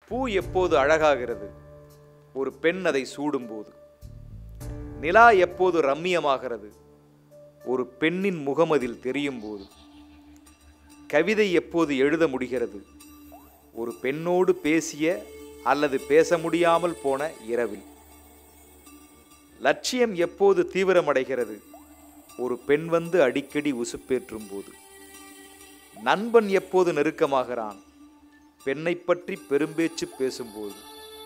பூ எப்போது அழகாகிறது ஒரு பெண் அதை சூடும்போது நிலா எப்போது ரம்மியமாகிறது ஒரு பெண்ணின் முகமதில் தெரியும் போது கவிதை எப்போது எழுத முடிகிறது ஒரு பெண்ணோடு பேசிய அல்லது பேச முடியாமல் போன இரவில் லட்சியம் எப்போது தீவிரமடைகிறது ஒரு பெண் வந்து அடிக்கடி உசுப்பேற்றும் போது நண்பன் எப்போது நெருக்கமாகிறான் பெண்ணை பற்றி பெரும்பேச்சு பேசும்போது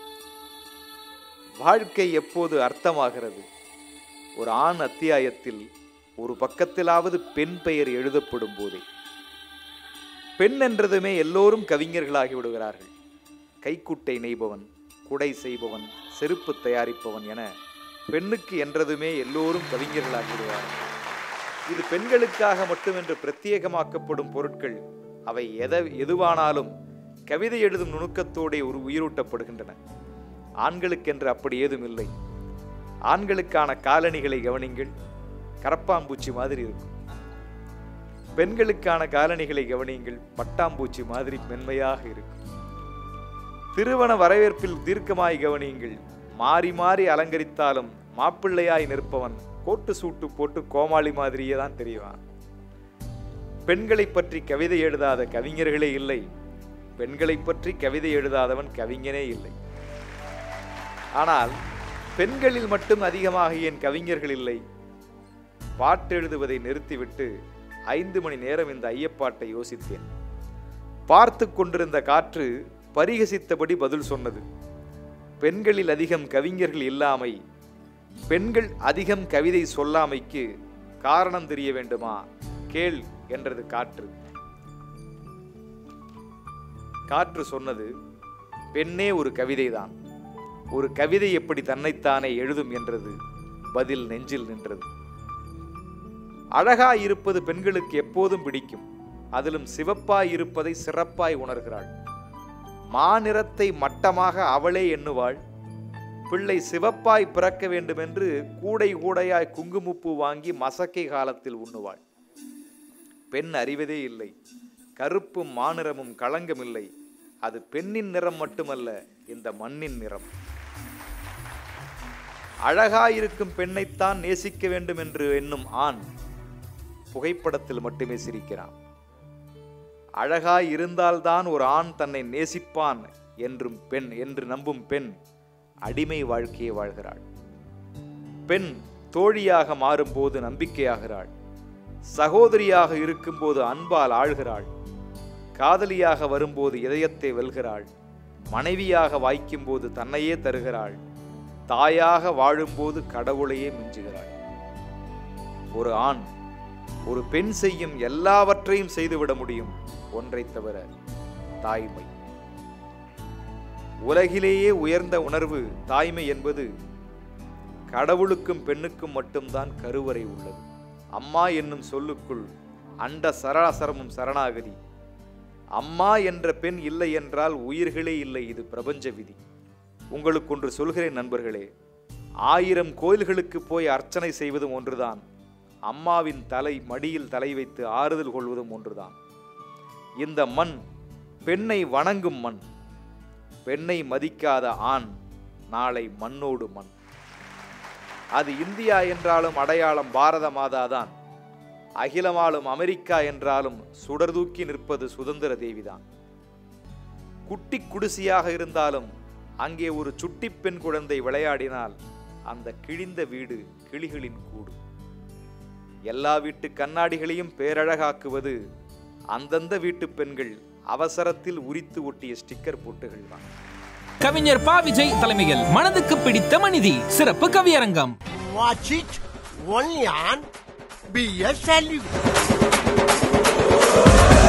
வாழ்க்கை எப்போது அர்த்தமாகிறது ஒரு ஆண் அத்தியாயத்தில் ஒரு பக்கத்திலாவது பெண் பெயர் எழுதப்படும் போதே பெண் என்றதுமே எல்லோரும் கவிஞர்களாகி விடுகிறார்கள் கைக்குட்டை நெய்பவன் குடை செய்பவன் செருப்பு தயாரிப்பவன் என பெண்ணுக்கு என்றதுமே எல்லோரும் கவிஞர்களாகி விடுவார்கள் இது பெண்களுக்காக மட்டுமென்று பிரத்யேகமாக்கப்படும் பொருட்கள் அவை எத எதுவானாலும் கவிதை எழுதும் நுணுக்கத்தோடே ஒரு உயிரூட்டப்படுகின்றன ஆண்களுக்கென்று அப்படி ஏதும் இல்லை ஆண்களுக்கான காலணிகளை கவனிங்கள் கரப்பாம்பூச்சி மாதிரி இருக்கும் பெண்களுக்கான காலணிகளை கவனியுங்கள் பட்டாம்பூச்சி மாதிரி மென்மையாக இருக்கும் திருமண வரவேற்பில் தீர்க்கமாய் கவனியுங்கள் மாறி மாறி அலங்கரித்தாலும் மாப்பிள்ளையாய் நிற்பவன் கோட்டு சூட்டு போட்டு கோமாளி மாதிரியே தான் தெரிவான் பெண்களை பற்றி கவிதை எழுதாத கவிஞர்களே இல்லை பெண்களை பற்றி கவிதை எழுதாதவன் கவிஞனே இல்லை ஆனால் பெண்களில் மட்டும் அதிகமாக ஏன் கவிஞர்கள் இல்லை பாட்டு எழுதுவதை நிறுத்திவிட்டு ஐந்து மணி நேரம் இந்த ஐயப்பாட்டை யோசித்தேன் பார்த்து கொண்டிருந்த காற்று பரிகசித்தபடி பதில் சொன்னது பெண்களில் அதிகம் கவிஞர்கள் இல்லாமை பெண்கள் அதிகம் கவிதை சொல்லாமைக்கு காரணம் தெரிய வேண்டுமா கேள் என்றது காற்று காற்று சொன்னது பெண்ணே ஒரு கவிதைதான் ஒரு கவிதை எப்படி தன்னைத்தானே எழுதும் என்றது பதில் நெஞ்சில் நின்றது அழகாய் இருப்பது பெண்களுக்கு எப்போதும் பிடிக்கும் அதிலும் சிவப்பாய் இருப்பதை சிறப்பாய் உணர்கிறாள் மாநிறத்தை மட்டமாக அவளே எண்ணுவாள் பிள்ளை சிவப்பாய் பிறக்க வேண்டுமென்று கூடை கூடையாய் குங்குமப்பூ வாங்கி மசக்கை காலத்தில் உண்ணுவாள் பெண் அறிவதே இல்லை கருப்பும் மாநிறமும் களங்கமில்லை அது பெண்ணின் நிறம் மட்டுமல்ல இந்த மண்ணின் நிறம் அழகாயிருக்கும் பெண்ணைத்தான் நேசிக்க வேண்டும் என்று எண்ணும் ஆண் புகைப்படத்தில் மட்டுமே சிரிக்கிறான் அழகாய் இருந்தால்தான் ஒரு ஆண் தன்னை நேசிப்பான் என்றும் பெண் என்று நம்பும் பெண் அடிமை வாழ்க்கையை வாழ்கிறாள் பெண் தோழியாக மாறும்போது நம்பிக்கையாகிறாள் சகோதரியாக இருக்கும்போது அன்பால் ஆழ்கிறாள் காதலியாக வரும்போது இதயத்தை வெல்கிறாள் மனைவியாக வாய்க்கும்போது தன்னையே தருகிறாள் தாயாக வாழும்போது கடவுளையே மிஞ்சுகிறாள் ஒரு ஆண் ஒரு பெண் செய்யும் எல்லாவற்றையும் செய்துவிட முடியும் ஒன்றை தவிர தாய்மை உலகிலேயே உயர்ந்த உணர்வு தாய்மை என்பது கடவுளுக்கும் பெண்ணுக்கும் மட்டும்தான் கருவறை உள்ளது அம்மா என்னும் சொல்லுக்குள் அண்ட சராசரமும் சரணாகதி அம்மா என்ற பெண் இல்லை என்றால் உயிர்களே இல்லை இது பிரபஞ்ச விதி உங்களுக்கு ஒன்று சொல்கிறேன் நண்பர்களே ஆயிரம் கோயில்களுக்கு போய் அர்ச்சனை செய்வதும் ஒன்றுதான் அம்மாவின் தலை மடியில் தலை வைத்து ஆறுதல் கொள்வதும் ஒன்றுதான் இந்த மண் பெண்ணை வணங்கும் மண் பெண்ணை மதிக்காத ஆண் நாளை மண்ணோடு மண் அது இந்தியா என்றாலும் அடையாளம் பாரத மாதாதான் அகிலமாலும் அமெரிக்கா என்றாலும் சுடர்தூக்கி நிற்பது சுதந்திர தேவிதான் குட்டி குடிசையாக இருந்தாலும் அங்கே ஒரு சுட்டி பெண் குழந்தை விளையாடினால் அந்த கிழிந்த வீடு கிளிகளின் கூடு எல்லா வீட்டு கண்ணாடிகளையும் பேரழகாக்குவது அந்தந்த வீட்டு பெண்கள் அவசரத்தில் உரித்து ஒட்டிய ஸ்டிக்கர் போட்டுகள் தான் கவிஞர் பா விஜய் தலைமையில் மனதுக்கு பிடித்த மனிதி சிறப்பு கவியரங்கம் Watch it only on BSLU.